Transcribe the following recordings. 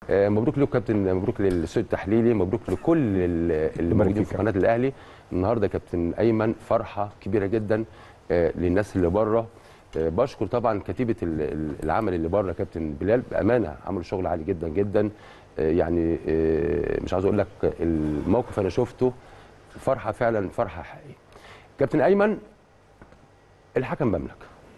آه، مبروك لكم كابتن مبروك للاستوديو التحليلي مبروك لكل ال- اللي موجودين في قناه الاهلي النهارده كابتن ايمن فرحه كبيره جدا آه، للناس اللي بره آه، بشكر طبعا كتيبه ال- ال- العمل اللي بره كابتن بلال بامانه عملوا شغل عالي جدا جدا آه، يعني آه، مش عاوز اقول لك الموقف انا شفته فرحه فعلا فرحه حقيقيه كابتن ايمن الحكم بملك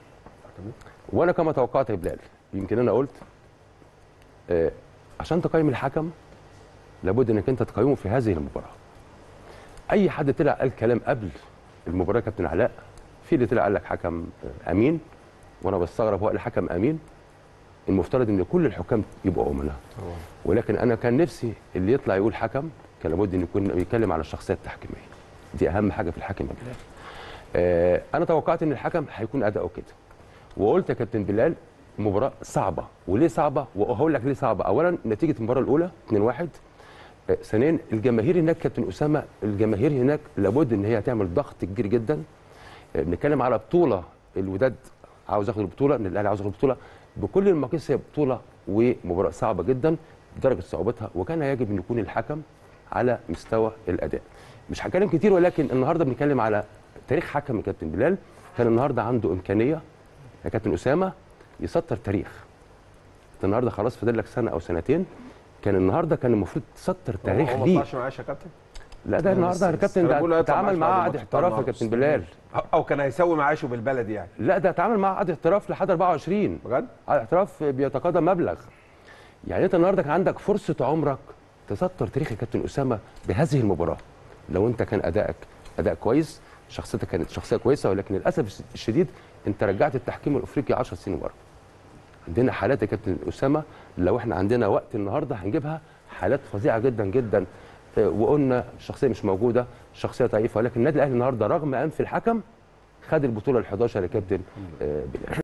وانا كما توقعت يا بلال يمكن انا قلت آه، عشان تقيم الحكم لابد انك انت تقيمه في هذه المباراه اي حد طلع قال كلام قبل المباراه يا كابتن علاء في اللي طلع قال لك حكم آه، امين وانا بستغرب هو قال حكم امين المفترض ان كل الحكام يبقوا امناء ولكن انا كان نفسي اللي يطلع يقول حكم كان لابد ان يكون بيتكلم على الشخصيه التحكيميه دي اهم حاجه في الحكم يا بلال آه، انا توقعت ان الحكم هيكون اداؤه كده وقلت يا كابتن بلال مباراه صعبه وليه صعبه وهقول لك ليه صعبه اولا نتيجه المباراه الاولى 2-1 آه، ثانيا الجماهير هناك كابتن اسامه الجماهير هناك لابد ان هي تعمل ضغط كبير جدا آه، بنتكلم على بطوله الوداد عاوز ياخد البطوله ان الاهلي عاوز ياخد البطوله بكل المقاييس هي بطوله ومباراه صعبه جدا بدرجه صعوبتها وكان يجب ان يكون الحكم على مستوى الاداء مش هتكلم كتير ولكن النهارده بنتكلم على تاريخ حكم يا كابتن بلال كان النهارده عنده امكانيه يا كابتن اسامه يسطر تاريخ أنت النهارده خلاص فاضل لك سنه او سنتين كان النهارده كان المفروض تسطر تاريخ هو ما ليه طلعش معاش يا كابتن لا ده النهارده يا كابتن أنا بقول ده هيطلع اتعامل معاش معاه بعد عقد الماتش احتراف يا بتاع كابتن النهاردة. بلال او كان هيسوي معاشه بالبلد يعني لا ده اتعامل معاه عقد احتراف لحد 24 بجد عقد احتراف بيتقاضى مبلغ يعني انت النهارده كان عندك فرصه عمرك تسطر تاريخ يا كابتن اسامه بهذه المباراه لو انت كان ادائك اداء كويس شخصيتك كانت شخصيه كويسه ولكن للاسف الشديد انت رجعت التحكيم الافريقي 10 سنين ورا عندنا حالات يا كابتن اسامه لو احنا عندنا وقت النهارده هنجيبها حالات فظيعه جدا جدا آه، وقلنا الشخصيه مش موجوده شخصيه ضعيفه ولكن النادي الاهلي النهارده رغم انف الحكم خد البطوله ال 11 يا كابتن آه، بلال